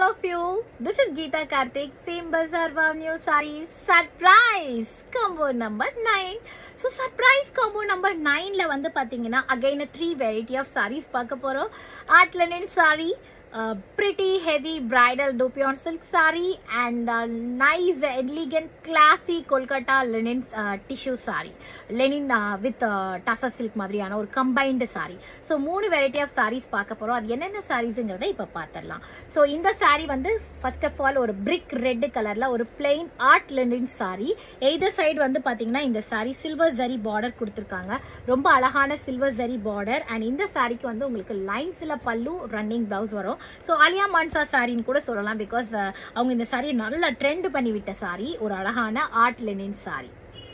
all of you. This is Geeta Karthik, Fame Bazaar Wow New Sarees Surprise combo number 9. So surprise combo number 9ல வந்து பாத்தீங்கன்னா again a three variety of sarees பார்க்க போறோம் art linen saree uh, pretty heavy bridal dupion silk saree and uh, nice elegant classy Kolkata linen uh, tissue saree linen uh, with uh, tassa silk மாதிரியான ஒரு combined saree so மூணு variety of sarees பார்க்க போறோம் அது என்னென்ன சாரீஸுங்கிறத இப்போ பார்த்துடலாம் so இந்த saree வந்து ஃபர்ஸ்ட் ஆஃப் ஆல் ஒரு பிரிக் ரெட் கலர்ல ஒரு plain art linen saree either side வந்து பாத்தீங்கன்னா இந்த saree சில்வர் ஜரி பார்டர் கொடுத்துருக்காங்க ரொம்ப அழகான சில்வர் ஜரி பார்டர் அண்ட் இந்த சாரிக்கு வந்து உங்களுக்கு லைன்ஸ்ல பல்லு ரன்னிங் பிளவுஸ் வரும் ஸோ அலியா மான்சா சாரின்னு கூட சொல்லலாம் பிகாஸ் அவங்க இந்த சாரியை நல்லா ட்ரெண்ட் பண்ணி விட்ட சாரி ஒரு அழகான art linen sari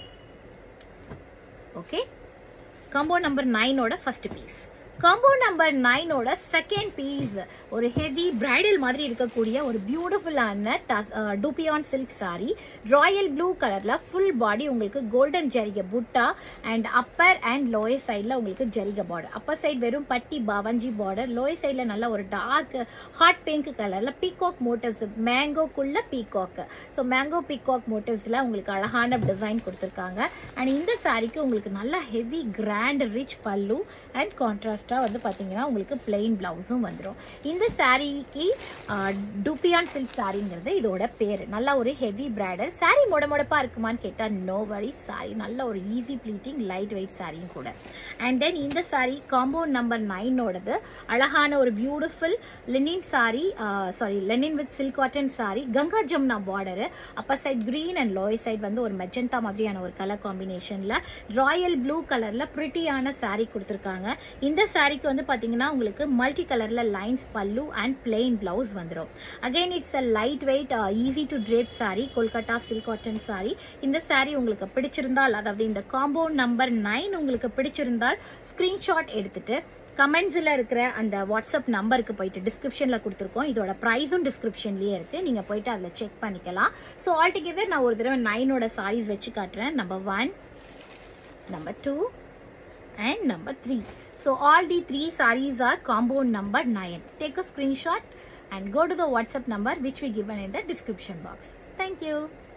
okay combo number நைனோட ஃபர்ஸ்ட் பீஸ் காம்போ நம்பர் நைனோட செகண்ட் பீஸ் ஒரு ஹெவி பிரைடல் மாதிரி இருக்கக்கூடிய ஒரு பியூட்டிஃபுல்லான dupion silk sari royal blue கலர்ல ஃபுல் பாடி உங்களுக்கு கோல்டன் ஜரிகை புட்டா அண்ட் அப்பர் அண்ட் லோயர் சைடில் உங்களுக்கு ஜரிகை பார்டர் அப்பர் சைடு வெறும் பட்டி பவஞ்சி பார்டர் லோயர் சைடில் நல்ல ஒரு டார்க் ஹாட் பிங்க் கலர்ல பீகாக் மோட்டிவ்ஸ் மேங்கோக்குள்ள பீகாக் ஸோ மேங்கோ பீகாக் மோட்டிவ்ஸ்ல உங்களுக்கு அழகான டிசைன் கொடுத்துருக்காங்க அண்ட் இந்த சாரிக்கு உங்களுக்கு நல்ல heavy grand rich pallu and contrast extra வந்து பார்த்தீங்கன்னா உங்களுக்கு பிளெயின் பிளவுஸும் வந்துடும் இந்த சாரீக்கு டூப்பியான் சில்க் சாரிங்கிறது இதோட பேர் நல்ல ஒரு ஹெவி பிரைடல் சாரீ மொட மொடப்பாக இருக்குமான்னு கேட்டால் நோ வரி சாரி நல்ல ஒரு ஈஸி ப்ளீட்டிங் லைட் வெயிட் சாரியும் கூட அண்ட் தென் இந்த சாரீ காம்போ நம்பர் நைனோடது அழகான ஒரு beautiful linen sari sari linen with silk cotton sari Ganga Jamuna border upper side green and lower side வந்து ஒரு மெஜந்தா மாதிரியான ஒரு கலர் காம்பினேஷனில் ராயல் ப்ளூ கலரில் ப்ரிட்டியான சாரீ கொடுத்துருக்காங்க இந்த சாரிக்கு வந்து பாத்தீங்கன்னா உங்களுக்கு மல்டி கலர்ல lines pallu and plain blouse வந்துடும் again it's a lightweight easy to drape sari Kolkata silk cotton sari இந்த சாரி உங்களுக்கு பிடிச்சிருந்தால் அதாவது இந்த காம்போ நம்பர் நைன் உங்களுக்கு பிடிச்சிருந்தால் ஸ்கிரீன்ஷாட் எடுத்துட்டு கமெண்ட்ஸில் இருக்கிற அந்த வாட்ஸ்அப் நம்பருக்கு போயிட்டு டிஸ்கிரிப்ஷனில் கொடுத்துருக்கோம் இதோட ப்ரைஸும் டிஸ்கிரிப்ஷன்லேயே இருக்குது நீங்கள் போயிட்டு அதில் செக் பண்ணிக்கலாம் ஸோ ஆல் டுகெதர் நான் ஒரு தடவை நைனோட சாரீஸ் வச்சு காட்டுறேன் number one number two and number 3 so all the three sarees are combo number 9 take a screenshot and go to the whatsapp number which we given in the description box thank you